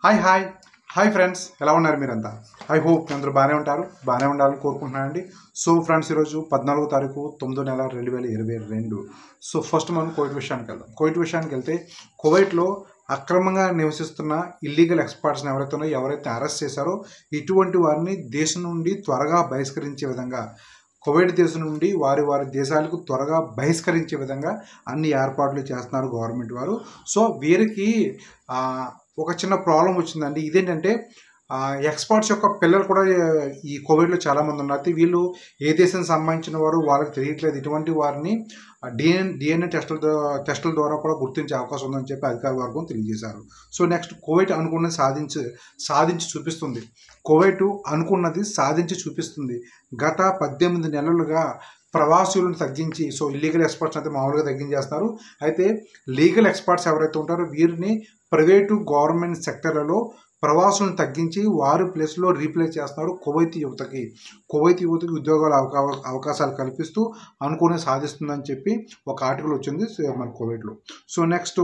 hi hi hi friends ఎలా ఉన్నారు మీరంతా ఐ హోప్ మీ అందరూ బాగానే ఉంటారు బాగానే ఉండాలని కోరుకుంటున్నానండి సో ఫ్రెండ్స్ ఈరోజు పద్నాలుగో తారీఖు తొమ్మిదో నెల రెండు వేల ఇరవై రెండు సో ఫస్ట్ మనం కోవిడ్ విషయానికి వెళ్దాం కోవిడ్ విషయానికి వెళ్తే కువైట్లో అక్రమంగా నివసిస్తున్న ఇల్లీగల్ ఎక్స్పర్ట్స్ని ఎవరైతే ఉన్నారో ఎవరైతే అరెస్ట్ చేశారో ఇటువంటి వారిని దేశం నుండి త్వరగా బహిష్కరించే విధంగా కువైట్ దేశం నుండి వారి వారి దేశాలకు త్వరగా బహిష్కరించే విధంగా అన్ని ఏర్పాట్లు చేస్తున్నారు గవర్నమెంట్ వారు సో వీరికి ఆ, ఒక చిన్న ప్రాబ్లం వచ్చిందండి ఇదేంటంటే ఎక్స్పర్ట్స్ యొక్క పిల్లలు కూడా ఈ కోవిడ్లో చాలామంది ఉన్నారు అయితే వీళ్ళు ఏ దేశం సంబంధించిన వారు వాళ్ళకి తెలియట్లేదు ఇటువంటి వారిని డిఎన్ డిఎన్ఏ టెస్టుల ద్వా- టెస్టుల ద్వారా కూడా గుర్తించే అవకాశం ఉందని చెప్పి అధికార వర్గం తెలియజేశారు సో నెక్స్ట్ కోవిడ్ అనుకున్నది సాధించి సాధించి చూపిస్తుంది కోవిడ్ అనుకున్నది సాధించి చూపిస్తుంది గత పద్దెనిమిది నెలలుగా ప్రవాసులను తగ్గించి సో ఇల్లీగల్ ఎక్స్పర్ట్స్ అయితే మామూలుగా తగ్గించేస్తున్నారు అయితే లీగల్ ఎక్స్పర్ట్స్ ఎవరైతే ఉంటారో వీరిని ప్రైవేటు గవర్నమెంట్ సెక్టర్లలో ప్రవాసులను తగ్గించి వారి ప్లేస్లో రీప్లేస్ చేస్తున్నారు కువైతీ యువతకి కువైతీ యువతకి ఉద్యోగాల అవకా అవకాశాలు కల్పిస్తూ అనుకునే సాధిస్తుందని చెప్పి ఒక ఆర్టికల్ వచ్చింది సో మన కువైట్లో so next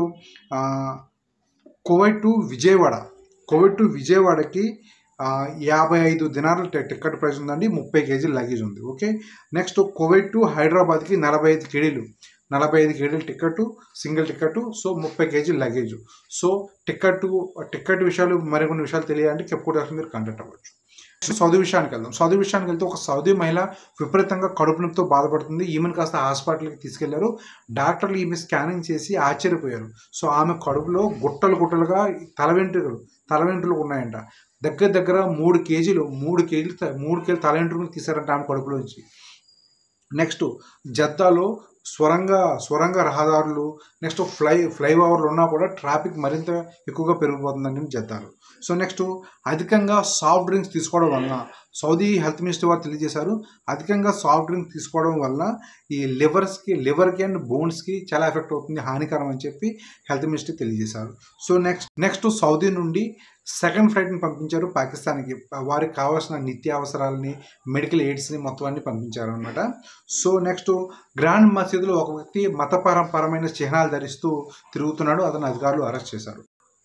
Kuwait to Vijayawada Kuwait to విజయవాడకి ఆ, యాభై ఐదు దినాల టి- టికెట్ ప్రైస్ ఉందండి ముప్పై కేజీల లగేజ్ ఉంది ఓకే నెక్స్ట్ కువైట్ టు హైదరాబాద్కి నలభై ఐదు కేడీలు నలభై ఐదు కేడీల టికెట్ సింగిల్ టికెట్ సో ముప్పై కేజీల లగేజ్ సో టికెట్ టికెట్ విషయాలు మరికొన్ని విషయాలు తెలియాలంటే కెప్కో మీరు కాంటాక్ట్ అవ్వచ్చు సౌదీ విషయానికి వెళ్దాం సౌదీ విషయానికి వెళ్తే ఒక సౌదీ మహిళ విపరీతంగా కడుపు నొప్పితో బాధపడుతుంది ఈమెను కాస్త హాస్పిటల్కి తీసుకెళ్లారు డాక్టర్లు ఈమె స్కానింగ్ చేసి ఆశ్చర్యపోయారు సో ఆమె కడుపులో గుట్టలు గుట్టలుగా తల వెంట్రుకలు తల వెంట్రుకలు ఉన్నాయంట దగ్గర దగ్గర మూడు కేజీలు మూడు కేజీలు త- మూడు కేజీలు తల వెంట్రుకలు తీసారంట ఆమె కడుపులోంచి నెక్స్ట్ జద్దాలో స్వరంగ స్వరంగ రహదారులు నెక్స్ట్ ఫ్లై ఫ్లైఓవర్లు ఉన్నా కూడా ట్రాఫిక్ మరింత ఎక్కువగా పెరిగిపోతుందండి జద్దాలో సో నెక్స్ట్ అధికంగా సాఫ్ట్ డ్రింక్స్ తీసుకోవడం వలన సౌదీ హెల్త్ మినిస్టర్ వారు తెలియజేశారు అధికంగా సాఫ్ట్ డ్రింక్ తీసుకోవడం వలన ఈ లివర్స్కి లివర్కి అండ్ బోన్స్కి చాలా ఎఫెక్ట్ అవుతుంది హానికరం అని చెప్పి హెల్త్ మినిస్టర్ తెలియజేశారు సో నెక్స్ట్ నెక్స్ట్ సౌదీ నుండి సెకండ్ ఫ్లైట్ని పంపించారు పాకిస్తాన్కి వారికి కావాల్సిన నిత్యావసరాలని మెడికల్ ఎయిడ్స్ని మొత్తం అన్ని పంపించారు అనమాట సో నెక్స్ట్ గ్రాండ్ మసీదులో ఒక వ్యక్తి మతపరపరమైన చిహ్నాలు ధరిస్తూ తిరుగుతున్నాడు అతను అధికారులు అరెస్ట్ చేశారు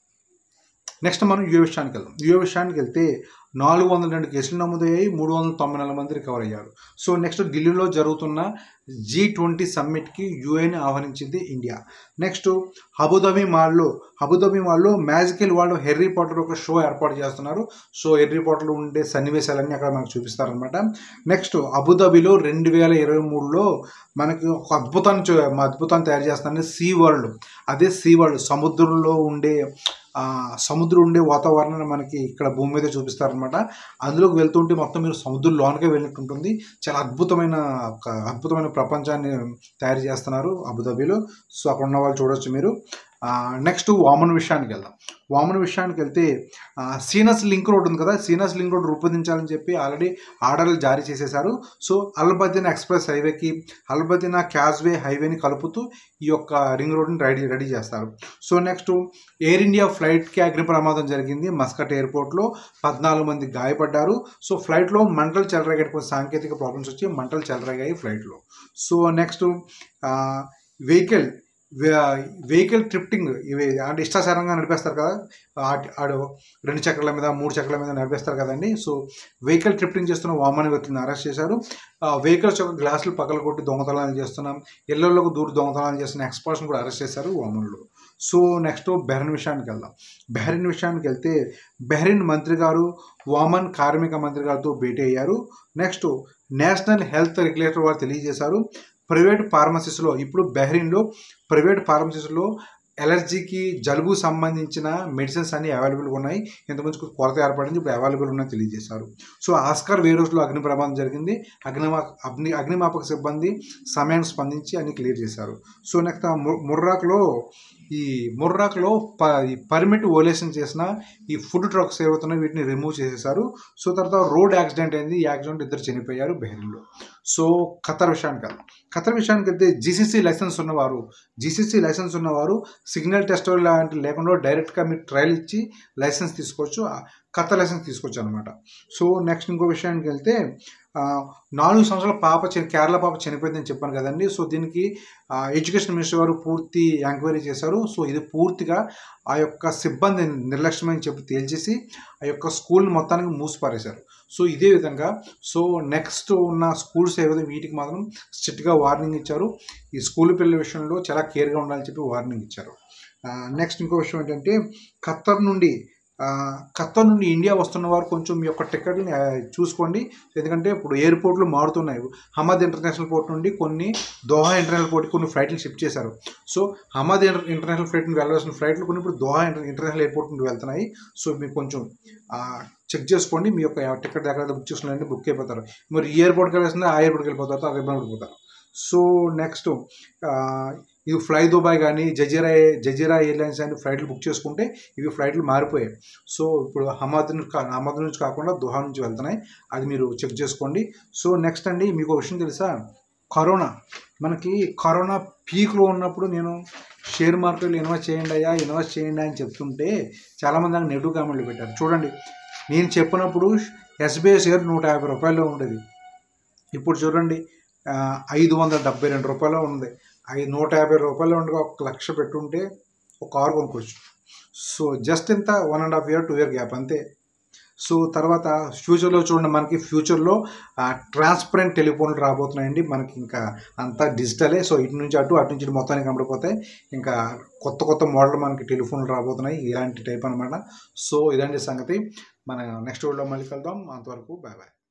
నెక్స్ట్ మనం యుఏ విషయానికి వెళ్దాం యుఏ విషయానికి వెళ్తే నాలుగు వందల రెండు కేసులు నమోదయ్యాయి మూడు వందల తొంభై నాలుగు మంది రికవర్ అయ్యారు సో నెక్స్ట్ ఢిల్లీలో జరుగుతున్న జీ ట్వంటీ సమ్మిట్కి యుఏని ఆహ్వానించింది ఇండియా నెక్స్ట్ అబుదాబి మాల్లో అబుదాబి మాల్లో మ్యాజికల్ వాళ్ళు హెర్రీ పాటర్ ఒక షో ఏర్పాటు చేస్తున్నారు సో హెర్రీ పాటర్లో ఉండే సన్నివేశాలన్నీ అక్కడ మనకు చూపిస్తారనమాట నెక్స్ట్ అబుదాబిలో రెండు వేల ఇరవై మూడులో మనకి ఒక అద్భుతాన్ని చూ- అద్భుతాన్ని తయారు చేస్తున్నారని సీ వరల్డ్ అదే సీ వరల్డ్ సముద్రంలో ఉండే ఆ, సముద్రం ఉండే వాతావరణాన్ని మనకి ఇక్కడ భూమి మీద చూపిస్తారనమాట అందులోకి వెళ్తుంటే మొత్తం మీరు సముద్రం లోనకే వెళ్ళినట్టు ఉంటుంది చాలా అద్భుతమైన ఒక అద్భుతమైన ప్రపంచాన్ని తయారు చేస్తున్నారు అబుదాబిలో సో అక్కడ ఉన్న వాళ్ళు చూడొచ్చు మీరు నెక్స్ట్ వామన్ విషయానికి వెళ్దాం వామన్ విషయానికి వెళ్తే ఆ, సీనస్ లింక్ రోడ్ ఉంది కదా సీనస్ లింక్ రోడ్ రూపొందించాలని చెప్పి ఆల్రెడీ ఆర్డర్లు జారీ చేసేశారు సో అల్బదీనా ఎక్స్ప్రెస్ హైవేకి అల్బదీనా క్యాజ్వే హైవేని కలుపుతూ ఈ యొక్క రింగ్ రోడ్ని రెడీ రెడీ చేస్తారు సో నెక్స్ట్ ఎయిర్ ఇండియా ఫ్లైట్కి అగ్ని ప్రమాదం జరిగింది మస్కట్ ఎయిర్పోర్ట్లో పద్నాలుగు మంది గాయపడ్డారు సో ఫ్లైట్లో మంటలు చెలరేగాయి కొన్ని సాంకేతిక ప్రాబ్లమ్స్ వచ్చి మంటలు చెలరేగాయి ఫ్లైట్లో so next vehicle vehicle drifting ఇవి అంటే ఇష్టాచారంగా నడిపేస్తారు కదా ఆటి- ఆడు రెండు చక్రాల మీద మూడు చక్రాల మీద నడిపేస్తారు కదండి సో వెహికల్ ట్రిప్టింగ్ చేస్తున్న వామన్ వ్యక్తిని అరెస్ట్ చేశారు వెహికల్స్ యొక్క గ్లాసులు పగల కొట్టి దొంగతనాలు చేస్తున్నాం ఇళ్లలోకి దూరి దొంగతనాలు చేస్తున్న ఎక్స్పర్ట్స్ని కూడా అరెస్ట్ చేశారు వామన్లు సో నెక్స్ట్ బెహ్రెన్ విషయానికి వెళ్దాం బెహ్రెన్ విషయానికి వెళ్తే బెహ్రెన్ మంత్రి గారు వామన్ కార్మిక మంత్రి గారితో భేటీ అయ్యారు నెక్స్ట్ నేషనల్ హెల్త్ రెగ్యులేటర్ వారు తెలియజేశారు ప్రైవేట్ ఫార్మసీస్లో ఇప్పుడు బెహ్రీన్లో ప్రైవేట్ ఫార్మసీస్లో ఎలర్జీకి జలుబు సంబంధించిన మెడిసిన్స్ అన్ని అవైలబుల్గా ఉన్నాయి ఇంతకుముందు కొరత ఏర్పడింది ఇప్పుడు అవైలబుల్ ఉన్నాయని తెలియజేశారు సో ఆస్కార్ వేరోస్లో అగ్ని ప్రమాదం జరిగింది అగ్నిమా అగ్ని అగ్నిమాపక సిబ్బంది సమయాన్ని స్పందించి అన్ని క్లియర్ చేశారు సో నెక్స్ట్ ముర్రాక్లో ఈ ముర్రాక్లో ప ఈ పర్మిట్ ఓలేషన్ చేసిన ఈ ఫుడ్ ట్రక్స్ ఏవైతున్నాయో వీటిని రిమూవ్ చేసేసారు సో తర్వాత రోడ్ యాక్సిడెంట్ అయింది ఈ యాక్సిడెంట్ ఇద్దరు చనిపోయారు బెహ్రీన్లో సో ఖతర్ విషయానికి వెళ్దాం ఖతర్ విషయానికి వెళ్తే జీసీసీ లైసెన్స్ ఉన్నవారు జీసీసీ లైసెన్స్ ఉన్నవారు సిగ్నల్ టెస్ట్ లాంటి లేకుండా డైరెక్ట్గా మీరు ట్రయల్ ఇచ్చి లైసెన్స్ తీసుకోవచ్చు కథ లెసన్స్ తీసుకొచ్చాను అనమాట సో నెక్స్ట్ ఇంకో విషయానికి వెళ్తే ఆ, నాలుగు సంవత్సరాల పాప చని కేరళ పాప చనిపోయిందని చెప్పాను కదండి సో దీనికి ఆ, ఎడ్యుకేషన్ మినిస్టర్ గారు పూర్తి ఎంక్వైరీ చేశారు సో ఇది పూర్తిగా ఆ యొక్క సిబ్బంది నిర్లక్ష్యమని చెప్పి తేల్చేసి ఆ యొక్క స్కూల్ మొత్తానికి మూసిపారేశారు సో ఇదే విధంగా సో నెక్స్ట్ ఉన్న స్కూల్స్ ఏవైతే వీటికి మాత్రం స్ట్రిక్ట్గా వార్నింగ్ ఇచ్చారు ఈ స్కూల్ పిల్లల విషయంలో చాలా కేర్గా ఉండాలని చెప్పి వార్నింగ్ ఇచ్చారు నెక్స్ట్ ఇంకో విషయం ఏంటంటే ఖత్తర్ నుండి ఆ, ఖత్తర్ నుండి ఇండియా వస్తున్న వారు కొంచెం మీ యొక్క టికెట్ని ఆ, చూసుకోండి ఎందుకంటే ఇప్పుడు ఎయిర్పోర్ట్లు మారుతున్నాయి హమద్ ఇంటర్నేషనల్ పోర్ట్ నుండి కొన్ని దోహా ఇంటర్నేషనల్ పోర్ట్కి కొన్ని ఫ్లైట్లు షిఫ్ట్ చేశారు so Hamad inter international flight నుండి వెళ్ళాల్సిన ఫ్లైట్లు కొన్ని ఇప్పుడు దోహా ఇంటర్ ఇంటర్నేషనల్ ఎయిర్పోర్ట్ నుండి వెళ్తున్నాయి సో మీరు కొంచెం చెక్ చేసుకోండి మీ యొక్క టికెట్ ఎక్కడ బుక్ చేసుకున్నారంటే బుక్ అయిపోతారు మరి ఈ ఎయిర్పోర్ట్కి వెళ్ళాల్సిందే ఆ ఎయిర్పోర్ట్కి వెళ్ళిపోతారు ఆ ఇబ్బంది పడిపోతారు సో నెక్స్ట్ ఇది ఫ్లై దుబాయ్ కానీ జజీరా జజీరా ఎయిర్లైన్స్ అని ఫ్లైట్లు బుక్ చేసుకుంటే ఇవి ఫ్లైట్లు మారిపోయాయి సో ఇప్పుడు హమాద్ నుంచి కా- హమాద్ నుంచి కాకుండా దుహా నుంచి వెళ్తున్నాయి అది మీరు చెక్ చేసుకోండి సో నెక్స్ట్ అండి మీకు ఒక విషయం తెలుసా కరోనా మనకి కరోనా పీక్లో ఉన్నప్పుడు నేను షేర్ మార్కెట్లో ఇన్వెస్ట్ చేయండి అయ్యా ఇన్వెస్ట్ చేయండి అని చెప్తుంటే చాలామంది నాకు నెగిటివ్ కామెంట్లు పెట్టారు చూడండి నేను చెప్పినప్పుడు ఎస్బీఐ షేర్ నూట యాభై రూపాయలు ఉండేది ఇప్పుడు చూడండి ఆ, ఐదు వందల డెబ్బై రెండు రూపాయలు ఉంది ఐదు నూట యాభై రూపాయలు ఉండగా ఒక లక్ష పెట్టుంటే ఒక కారు కొనుక్కోవచ్చు సో జస్ట్ ఇంత one and half year two year gap అంతే సో తర్వాత ఫ్యూచర్లో చూడండి మనకి ఫ్యూచర్లో ట్రాన్స్పరెంట్ టెలిఫోన్లు రాబోతున్నాయండి మనకి ఇంకా అంతా డిజిటలే సో ఇటు నుంచి అటు అటు నుంచి ఇటు మొత్తానికి అమ్ముడిపోతాయి ఇంకా కొత్త కొత్త మోడల్ మనకి టెలిఫోన్లు రాబోతున్నాయి ఇలాంటి టైప్ అనమాట సో ఇదండి సంగతి మన నెక్స్ట్ వీడియోలో మళ్ళీ కలుద్దాం అంతవరకు బాయ్ బాయ్